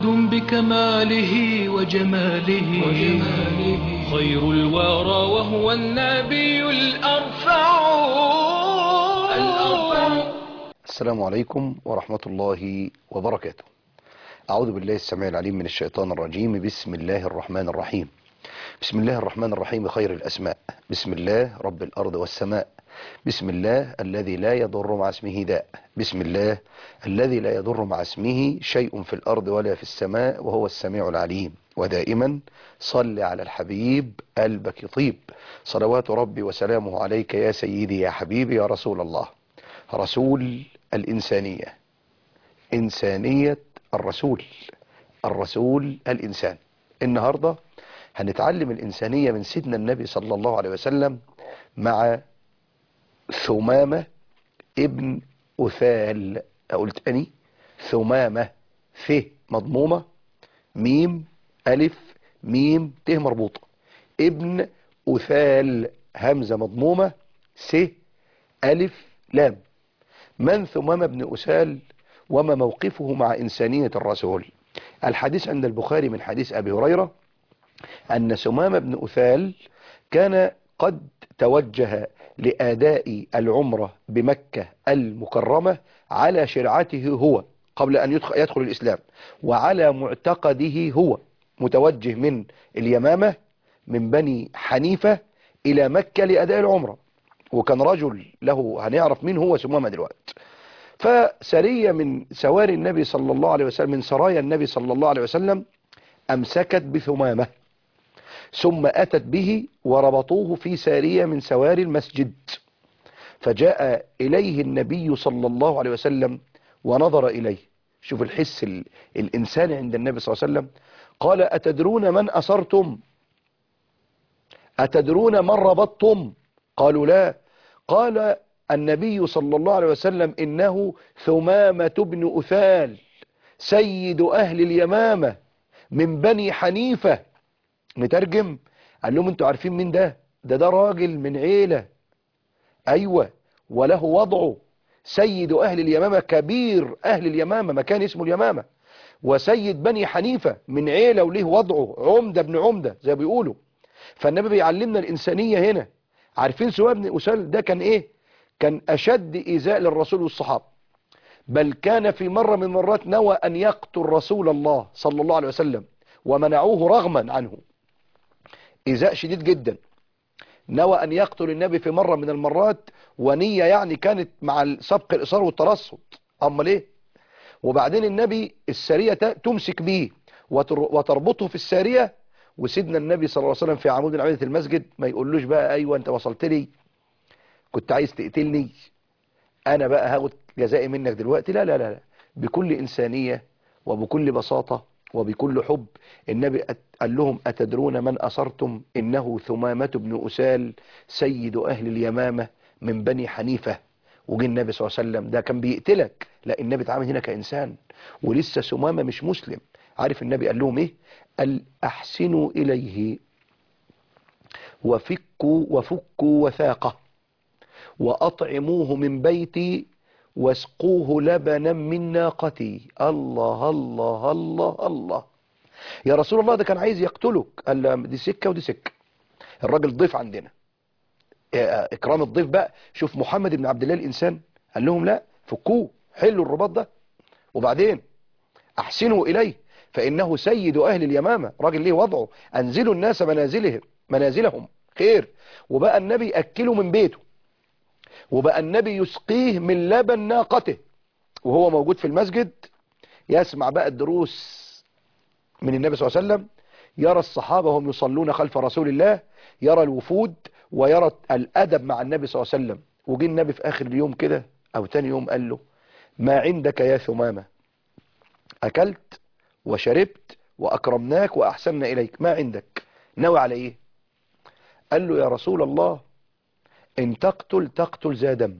بكماله وجماله, وجماله خير الورى وهو النبي الأرفع الأرفع السلام عليكم ورحمة الله وبركاته أعوذ بالله السميع العليم من الشيطان الرجيم بسم الله الرحمن الرحيم بسم الله الرحمن الرحيم خير الأسماء بسم الله رب الأرض والسماء بسم الله الذي لا يضر مع اسمه داء بسم الله الذي لا يضر مع اسمه شيء في الأرض ولا في السماء وهو السميع العليم ودائما صل على الحبيب قلبك يطيب صلوات ربي وسلامه عليك يا سيدي يا حبيبي يا رسول الله رسول الإنسانية إنسانية الرسول الرسول الإنسان النهاردة هنتعلم الإنسانية من سيدنا النبي صلى الله عليه وسلم مع ثمامة ابن أثال قلت تاني ثمامة ف مضمومة ميم ألف ميم ت مربوطة ابن أثال همزة مضمومة س ألف لام من ثمامة بن أثال وما موقفه مع إنسانية الرسول الحديث عند البخاري من حديث أبي هريرة أن ثمامة بن أثال كان قد توجه لأداء العمرة بمكة المكرمة على شرعته هو قبل أن يدخل, يدخل الإسلام وعلى معتقده هو متوجه من اليمامة من بني حنيفة إلى مكة لأداء العمرة وكان رجل له هنعرف مين هو ثمامة دلوقتي فسرية من سواري النبي صلى الله عليه وسلم من سرايا النبي صلى الله عليه وسلم أمسكت بثمامة ثم أتت به وربطوه في سارية من سواري المسجد فجاء إليه النبي صلى الله عليه وسلم ونظر إليه شوف الحس الإنساني عند النبي صلى الله عليه وسلم قال أتدرون من أسرتم أتدرون من ربطتم قالوا لا قال النبي صلى الله عليه وسلم إنه ثمامة بن أثال سيد أهل اليمامة من بني حنيفة نترجم قال لهم انتوا عارفين مين ده ده ده راجل من عيلة ايوه وله وضعه سيد اهل اليمامة كبير اهل اليمامة مكان اسمه اليمامة وسيد بني حنيفة من عيلة وله وضعه عمدة بن عمدة زي بيقولوا فالنبي بيعلمنا الانسانية هنا عارفين سواء بن أسال ده كان ايه كان اشد ايذاء للرسول والصحابة بل كان في مرة من مرات نوى ان يقتل رسول الله صلى الله عليه وسلم ومنعوه رغما عنه إيذاء شديد جدا نوى أن يقتل النبي في مرة من المرات ونية يعني كانت مع سبق الإصرار والترصد أما ليه وبعدين النبي السارية تمسك به وتربطه في السارية وسيدنا النبي صلى الله عليه وسلم في عمود عمودة المسجد ما يقولوش بقى أيوة أنت وصلت لي كنت عايز تقتلني أنا بقى هاخد جزائي منك دلوقتي لا لا لا, لا. بكل إنسانية وبكل بساطة وبكل حب النبي قال لهم أتدرون من أصرتم إنه ثمامة بن أسال سيد أهل اليمامة من بني حنيفة وجي النبي صلى الله عليه وسلم ده كان بيقتلك لا النبي اتعامل هنا كإنسان ولسه ثمامة مش مسلم عارف النبي قال لهم ايه قال أحسنوا إليه وفكوا وفكوا وثاقه وأطعموه من بيتي واسقوه لبنا من ناقتي الله الله الله الله يا رسول الله ده كان عايز يقتلك قال له دي سكة ودي سكة الراجل ضيف عندنا اكرام الضيف بقى شوف محمد بن عبد الله الانسان قال لهم لا فكوه حلوا الرباط ده وبعدين احسنوا اليه فانه سيد اهل اليمامة راجل ليه وضعه انزلوا الناس منازلهم منازلهم خير وبقى النبي اكله من بيته وبقى النبي يسقيه من لبن ناقته وهو موجود في المسجد يسمع بقى الدروس من النبي صلى الله عليه وسلم يرى الصحابة هم يصلون خلف رسول الله يرى الوفود ويرى الأدب مع النبي صلى الله عليه وسلم وجي النبي في آخر اليوم كده أو تاني يوم قال له ما عندك يا ثمامة أكلت وشربت وأكرمناك وأحسننا إليك ما عندك نوى على إيه قال له يا رسول الله إن تقتل تقتل ذا دم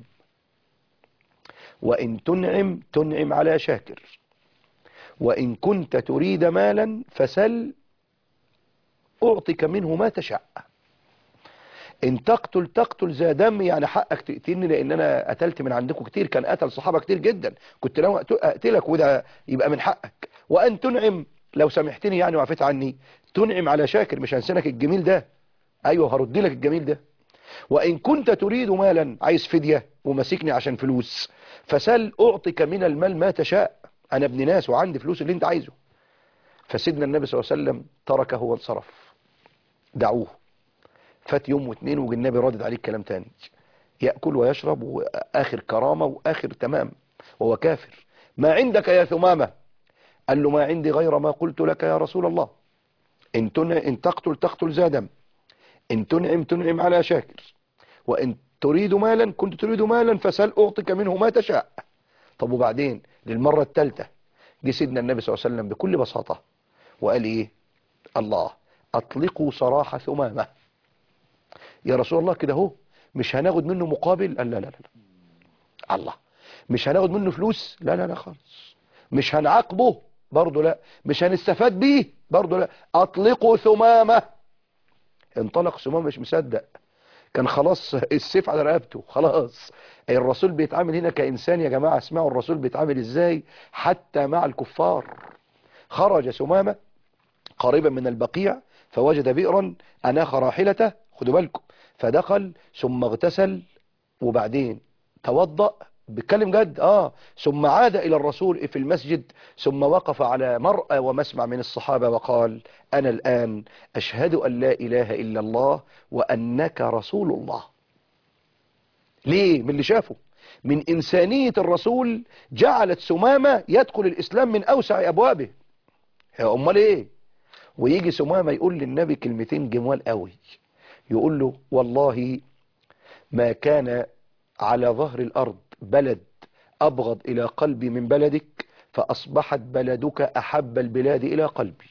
وإن تنعم تنعم على شاكر وإن كنت تريد مالا فسل أعطك منه ما تشاء ان تقتل تقتل ذا دم يعني حقك تقتلني لان انا قتلت من عندكم كتير كان قتل صحابه كتير جدا كنت ناوي أقت- اقتلك وده يبقى من حقك وان تنعم لو سامحتني يعني وعفيت عني تنعم على شاكر مش هنسنك الجميل ده ايوه هرد لك الجميل ده وان كنت تريد مالا عايز فدية وماسكني عشان فلوس فسل اعطيك من المال ما تشاء انا ابن ناس وعندي فلوس اللي انت عايزه فسيدنا النبي صلى الله عليه وسلم تركه وانصرف دعوه فات يوم واثنين وجي النبي رادد عليه الكلام تاني يأكل ويشرب وآخر كرامة وآخر تمام وهو كافر ما عندك يا ثمامة قال له ما عندي غير ما قلت لك يا رسول الله إن, تن... إن تقتل تقتل زادم إن تنعم تنعم على شاكر وإن تريد مالا كنت تريد مالا فسل أعطيك منه ما تشاء طب وبعدين للمرة الثالثة جه سيدنا النبي صلى الله عليه وسلم بكل بساطة وقال إيه الله أطلقوا سراح ثمامة يا رسول الله كده اهو مش هناخد منه مقابل قال لا لا لا لا. الله مش هناخد منه فلوس لا لا لا خالص مش هنعاقبه برضه لا مش هنستفاد بيه برضه لا اطلقوا ثمامة انطلق ثمامة مش مصدق كان خلاص السيف على رقبته خلاص الرسول بيتعامل هنا كإنسان يا جماعة اسمعوا الرسول بيتعامل ازاي حتى مع الكفار خرج ثمامة قريبا من البقيع فوجد بئرا أناخ راحلته خدوا بالكم فدخل ثم اغتسل وبعدين توضأ بيتكلم جد اه ثم عاد إلى الرسول في المسجد ثم وقف على مرأى ومسمع من الصحابة وقال أنا الآن أشهد أن لا إله إلا الله وأنك رسول الله ليه من اللي شافه من إنسانية الرسول جعلت سمامة يدخل الإسلام من أوسع أبوابه يا أمال إيه ويجي سمامة يقول للنبي كلمتين جمال قوي يقول له والله ما كان على ظهر الأرض بلد أبغض إلى قلبي من بلدك فأصبحت بلدك أحب البلاد إلى قلبي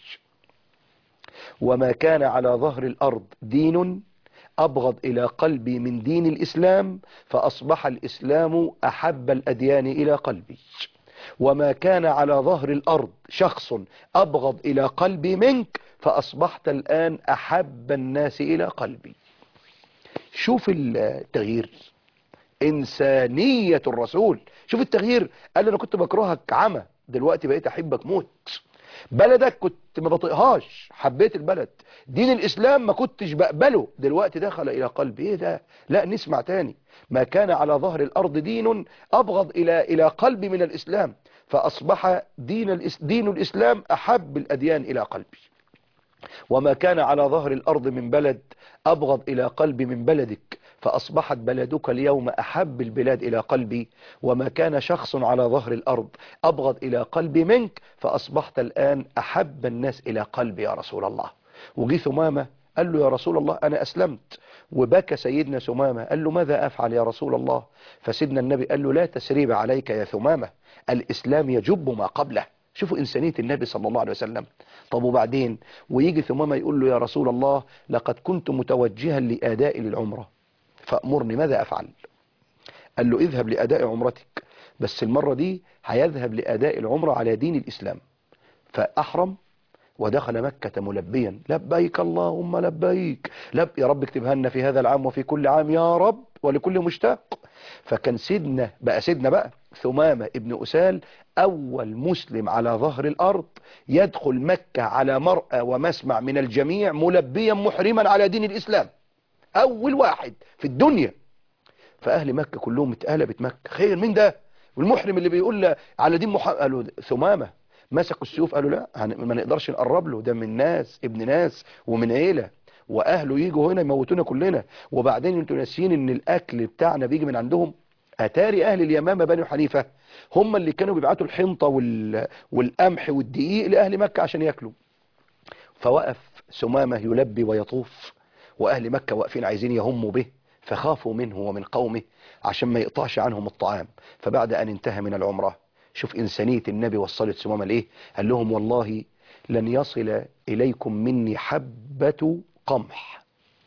وما كان على ظهر الأرض دين أبغض إلى قلبي من دين الإسلام فأصبح الإسلام أحب الأديان إلى قلبي وما كان على ظهر الأرض شخص أبغض إلى قلبي منك فأصبحت الآن أحب الناس إلى قلبي شوف التغيير إنسانية الرسول شوف التغيير قال لي أنا كنت بكرهك عمى دلوقتي بقيت أحبك موت بلدك كنت ما بطيقهاش حبيت البلد دين الإسلام ما كنتش بقبله دلوقتي دخل إلى قلبي إيه ده لا نسمع تاني ما كان على ظهر الأرض دين أبغض إلى إلى قلبي من الإسلام فأصبح دين, الإس دين الإسلام أحب الأديان إلى قلبي وما كان على ظهر الأرض من بلد أبغض إلى قلبي من بلدك فأصبحت بلدك اليوم أحب البلاد إلى قلبي وما كان شخص على ظهر الأرض أبغض إلى قلبي منك فأصبحت الآن أحب الناس إلى قلبي يا رسول الله وجي ثمامة قال له يا رسول الله أنا أسلمت وبكى سيدنا ثمامة قال له ماذا أفعل يا رسول الله فسيدنا النبي قال له لا تسريب عليك يا ثمامة الإسلام يجب ما قبله شوفوا إنسانية النبي صلى الله عليه وسلم طب وبعدين ويجي ثمامة يقول له يا رسول الله لقد كنت متوجها لأداء للعمرة فأمرني ماذا أفعل قال له اذهب لأداء عمرتك بس المرة دي هيذهب لأداء العمرة على دين الإسلام فأحرم ودخل مكة ملبيا لبيك اللهم لبيك لب يا رب اكتبها لنا في هذا العام وفي كل عام يا رب ولكل مشتاق فكان سيدنا بقى سيدنا بقى ثمامة ابن أسال أول مسلم على ظهر الأرض يدخل مكة على مرأى ومسمع من الجميع ملبيا محرما على دين الإسلام أول واحد في الدنيا فأهل مكة كلهم اتقلبت مكة خير مين ده والمحرم اللي بيقول على دين محمد قالوا ثمامة مسكوا السيوف قالوا لا ما نقدرش نقرب له ده من ناس ابن ناس ومن عيلة واهله يجوا هنا يموتونا كلنا وبعدين انتوا ناسيين ان الاكل بتاعنا بيجي من عندهم اتاري اهل اليمامه بني حنيفه هم اللي كانوا بيبعتوا الحنطه وال... والقمح والدقيق لاهل مكه عشان ياكلوا فوقف سمامه يلبي ويطوف واهل مكه واقفين عايزين يهموا به فخافوا منه ومن قومه عشان ما يقطعش عنهم الطعام فبعد ان انتهى من العمره شوف انسانيه النبي وصلت سمامه لايه قال لهم والله لن يصل اليكم مني حبه قمح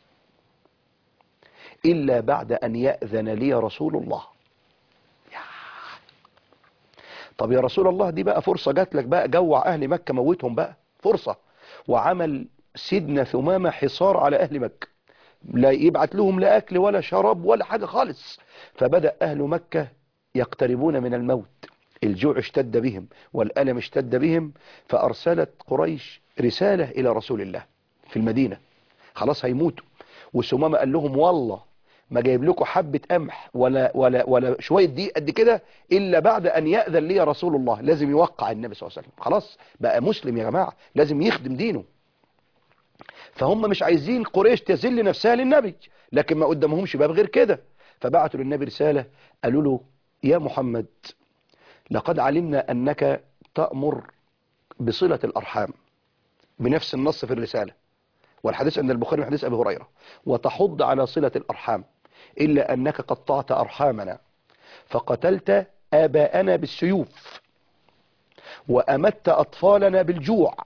إلا بعد أن يأذن لي رسول الله يا. طب يا رسول الله دي بقى فرصة جات لك بقى جوع أهل مكة موتهم بقى فرصة وعمل سيدنا ثمامة حصار على أهل مكة لا يبعت لهم لا أكل ولا شراب ولا حاجة خالص فبدأ أهل مكة يقتربون من الموت الجوع اشتد بهم والألم اشتد بهم فأرسلت قريش رسالة إلى رسول الله في المدينة خلاص هيموتوا وسمامة قال لهم والله ما جايب لكم حبة قمح ولا ولا ولا شوية دقيق قد كده إلا بعد أن يأذن لي رسول الله لازم يوقع النبي صلى الله عليه وسلم خلاص بقى مسلم يا جماعة لازم يخدم دينه فهم مش عايزين قريش تذل نفسها للنبي لكن ما قدامهمش باب غير كده فبعتوا للنبي رسالة قالوا له يا محمد لقد علمنا أنك تأمر بصلة الأرحام بنفس النص في الرسالة والحديث عند البخاري من حديث أبي هريرة وتحض على صلة الأرحام إلا أنك قطعت أرحامنا فقتلت آباءنا بالسيوف وأمت أطفالنا بالجوع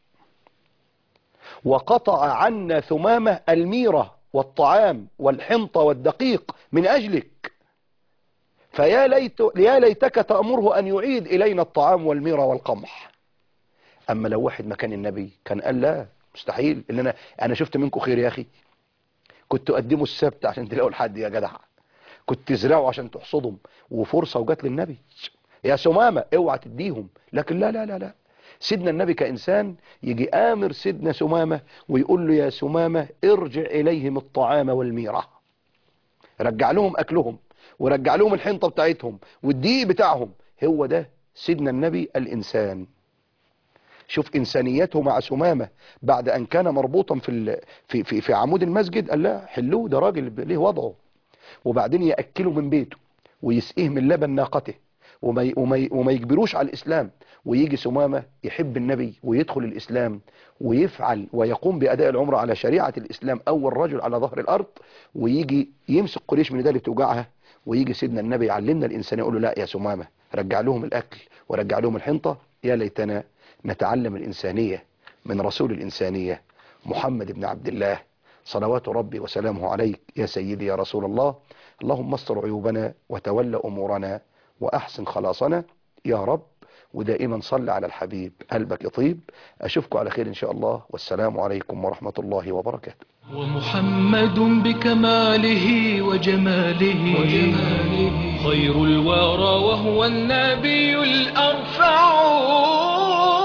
وقطع عنا ثمامة الميرة والطعام والحنطة والدقيق من أجلك فيا ليت يا ليتك تأمره أن يعيد إلينا الطعام والميرة والقمح أما لو واحد مكان النبي كان قال لا مستحيل إن أنا أنا شفت منكم خير يا أخي كنت تقدموا السبت عشان تلاقوا الحد يا جدع كنت تزرعوا عشان تحصدهم وفرصة وجات للنبي يا سمامة اوعى تديهم لكن لا لا لا لا سيدنا النبي كإنسان يجي آمر سيدنا سمامة ويقول له يا سمامة ارجع إليهم الطعام والميرة رجع لهم أكلهم ورجع لهم الحنطة بتاعتهم والدقيق بتاعهم هو ده سيدنا النبي الإنسان شوف إنسانيته مع سمامة بعد أن كان مربوطا في, ال... في, في, في عمود المسجد قال لا حلوه ده راجل ليه وضعه وبعدين يأكله من بيته ويسقيه من لبن ناقته وما, ي... وما, ي... وما يجبروش على الإسلام ويجي سمامة يحب النبي ويدخل الإسلام ويفعل ويقوم بأداء العمرة على شريعة الإسلام أول رجل على ظهر الأرض ويجي يمسك قريش من ذلك توجعها ويجي سيدنا النبي يعلمنا الإنسان يقول له لا يا سمامة رجع لهم الأكل ورجع لهم الحنطة يا ليتنا نتعلم الإنسانية من رسول الإنسانية محمد بن عبد الله صلوات ربي وسلامه عليك يا سيدي يا رسول الله اللهم استر عيوبنا وتولى أمورنا وأحسن خلاصنا يا رب ودائما صل على الحبيب قلبك يطيب أشوفكم على خير إن شاء الله والسلام عليكم ورحمة الله وبركاته ومحمد بكماله وجماله, وجماله خير الورى وهو النبي الأرفع